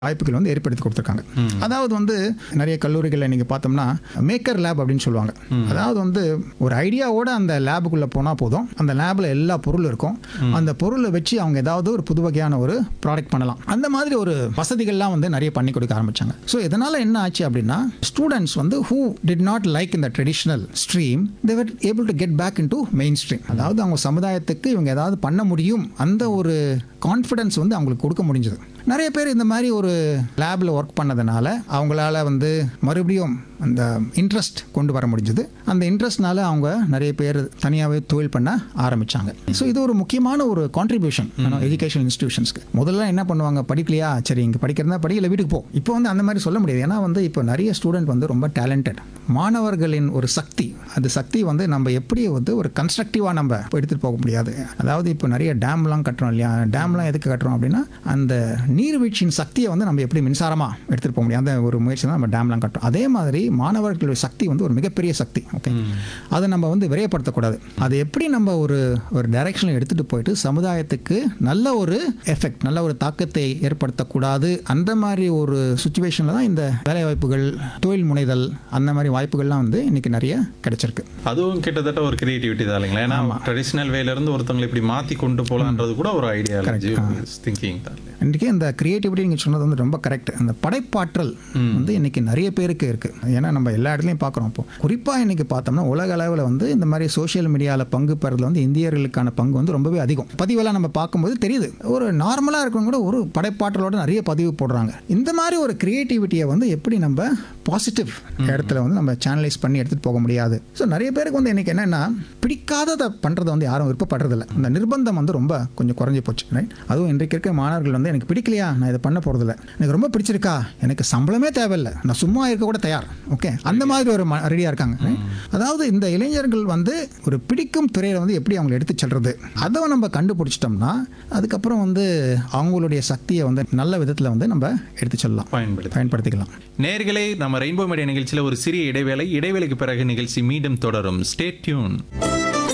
வாய்ப்புகள் வந்து ஏற்படுத்தி கொடுத்துருக்காங்க அதாவது வந்து நிறைய கல்லூரிகளில் நீங்கள் பார்த்தோம்னா மேக்கர் லேப் அப்படின்னு சொல்லுவாங்க அதாவது வந்து ஒரு ஐடியாவோட அந்த லேபுக்குள்ளே போனால் போதும் அந்த லேபில் எல்லா பொருளும் இருக்கும் அந்த பொருளை வச்சு அவங்க ஏதாவது ஒரு புது வகையான ஒரு ப்ராடக்ட் பண்ணலாம் அந்த மாதிரி ஒரு வசதிகள்லாம் வந்து நிறைய பண்ணி கொடுக்க ஆரம்பிச்சாங்க ஸோ இதனால் என்ன ஆச்சு அப்படின்னா ஸ்டூடெண்ட்ஸ் வந்து ஹூ டிட் நாட் லைக் இந்த traditional stream they were able to get back into mainstream அதாவது அவங்க சமுதாயத்துக்கு இவங்க ஏதாவது பண்ண முடியும் அந்த ஒரு கான்ஃபிடன்ஸ் வந்து அவங்களுக்கு கொடுக்க முடிஞ்சது நிறைய பேர் இந்த மாதிரி ஒரு லேபில் ஒர்க் பண்ணதுனால அவங்களால வந்து மறுபடியும் அந்த இன்ட்ரெஸ்ட் கொண்டு வர முடிஞ்சது அந்த இன்ட்ரெஸ்ட்னால அவங்க நிறைய பேர் தனியாகவே தொழில் பண்ண ஆரம்பிச்சாங்க ஸோ இது ஒரு முக்கியமான ஒரு கான்ட்ரிபியூஷன் எஜுகேஷன் இன்ஸ்டிடியூஷன்ஸ்க்கு முதல்ல என்ன பண்ணுவாங்க படிக்கலையா சரி இங்கே படிக்கிறதா படிக்கல வீட்டுக்கு போ இப்போ வந்து அந்த மாதிரி சொல்ல முடியாது ஏன்னா வந்து இப்போ நிறைய ஸ்டூடெண்ட் வந்து ரொம்ப டேலண்டட் மாணவர்களின் ஒரு சக்தி அந்த சக்தி வந்து நம்ம எப்படி வந்து ஒரு கன்ஸ்ட்ரக்டிவாக நம்ம எடுத்துகிட்டு போக முடியாது அதாவது இப்போ நிறைய டேம்லாம் கட்டுறோம் இல்லையா டேம்லாம் எதுக்கு கட்டுறோம் அப்படின்னா அந்த நீர்வீழ்ச்சியின் சக்தியை வந்து நம்ம எப்படி மின்சாரமாக எடுத்துகிட்டு போக முடியும் அந்த ஒரு முயற்சி தான் நம்ம டேம்லாம் கட்டுறோம் அதே மாதிரி மாணவர்களுடைய சக்தி வந்து ஒரு மிகப்பெரிய சக்தி ஓகே அதை நம்ம வந்து விரையப்படுத்தக்கூடாது அதை எப்படி நம்ம ஒரு ஒரு டைரக்ஷனில் எடுத்துகிட்டு போயிட்டு சமுதாயத்துக்கு நல்ல ஒரு எஃபெக்ட் நல்ல ஒரு தாக்கத்தை ஏற்படுத்தக்கூடாது அந்த மாதிரி ஒரு சுச்சுவேஷனில் தான் இந்த வேலைவாய்ப்புகள் தொழில் முனைதல் அந்த மாதிரி வாய்ப்புகள்லாம் வந்து இன்னைக்கு நிறைய கிடைச்சிருக்கு அதுவும் கிட்டத்தட்ட ஒரு கிரியேட்டிவிட்டி தான் இல்லைங்களா ஏன்னா ட்ரெடிஷ்னல் வேல இருந்து ஒருத்தவங்களை இப்படி மாத்தி கொண்டு போலான்றது கூட ஒரு ஐடியாலஜி திங்கிங் தான் இல்லையா? இன்றைக்கி இந்த கிரியேட்டிவிட்டி நீங்கள் சொன்னது வந்து ரொம்ப கரெக்ட் அந்த படைப்பாற்றல் வந்து இன்னைக்கு நிறைய பேருக்கு இருக்குது ஏன்னா நம்ம எல்லா இடத்துலையும் பார்க்குறோம் இப்போ குறிப்பாக இன்னைக்கு பார்த்தோம்னா உலக அளவில் வந்து இந்த மாதிரி சோஷியல் மீடியாவில் பங்கு பெறதுல வந்து இந்தியர்களுக்கான பங்கு வந்து ரொம்பவே அதிகம் பதிவெல்லாம் நம்ம பார்க்கும்போது தெரியுது ஒரு நார்மலாக இருக்கவங்க கூட ஒரு படைப்பாற்றலோட நிறைய பதிவு போடுறாங்க இந்த மாதிரி ஒரு கிரியேட்டிவிட்டியை வந்து எப்படி நம்ம பாசிட்டிவ் இடத்துல வந்து நம்ம சேனலைஸ் பண்ணி எடுத்துகிட்டு போக முடியாது ஸோ நிறைய பேருக்கு வந்து இன்னைக்கு என்னென்னா பிடிக்காததை பண்ணுறதை வந்து யாரும் விருப்பப்படுறதில்ல இந்த நிர்பந்தம் வந்து ரொம்ப கொஞ்சம் குறைஞ்சி போச்சு ரைட் அதுவும் இன்றைக்கு இருக்க மாணவர்கள் வந்து எனக்கு பிடிக்கலையா நான் இதை பண்ண போகிறதில்ல எனக்கு ரொம்ப பிடிச்சிருக்கா எனக்கு சம்பளமே தேவையில்லை நான் சும்மா இருக்க கூட தயார் ஓகே அந்த மாதிரி ஒரு ரெடியாக இருக்காங்க right? அதாவது இந்த இளைஞர்கள் வந்து ஒரு பிடிக்கும் துறையில் வந்து எப்படி அவங்களை எடுத்து செல்றது அதை நம்ம கண்டுபிடிச்சிட்டோம்னா அதுக்கப்புறம் வந்து அவங்களுடைய சக்தியை வந்து நல்ல விதத்தில் வந்து நம்ம எடுத்து செல்லலாம் பயன்படுத்தி பயன்படுத்திக்கலாம் நேர்களே நம்ம ரெயின்போ மீடியா நிகழ்ச்சியில் ஒரு சிறிய இடைவேளை இடைவேளைக்கு பிறகு நிகழ்ச்சி மீண்டும் தொடரும் ஸ்டே டியூன்